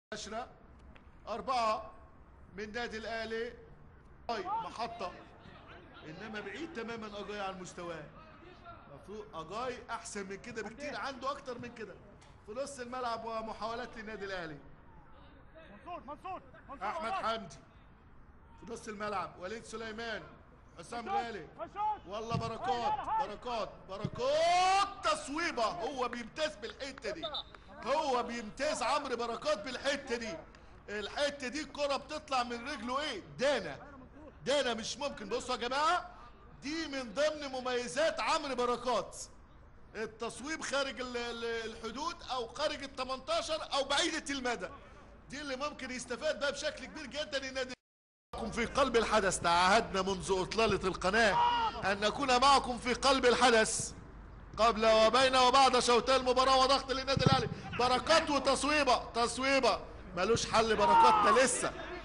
عشرة أربعة من نادي الأهلي أي محطة إنما بعيد تماما أجاي عن مستواه المفروض أجاي أحسن من كده بكتير عنده أكتر من كده في نص الملعب ومحاولات للنادي الأهلي منصور منصور منصور أحمد وراك. حمدي في نص الملعب وليد سليمان حسام شوت، غالي شوت. والله بركات بركات بركات تصويبه هو بيمتاز بالحته دي هو بيمتاز عمرو بركات بالحته دي الحته دي الكره بتطلع من رجله ايه دانا دانا مش ممكن بصوا يا جماعه دي من ضمن مميزات عمرو بركات التصويب خارج ال- ال- الحدود او خارج ال 18 او بعيده المدى دي اللي ممكن يستفاد بها بشكل كبير جدا النادي معكم في قلب الحدث تعهدنا منذ إطلالة القناة أن نكون معكم في قلب الحدث قبل وبين وبعد شوطي المباراة وضغط للنادي الأهلي بركات وتصويبة تصويبة ملوش حل بركات ده لسه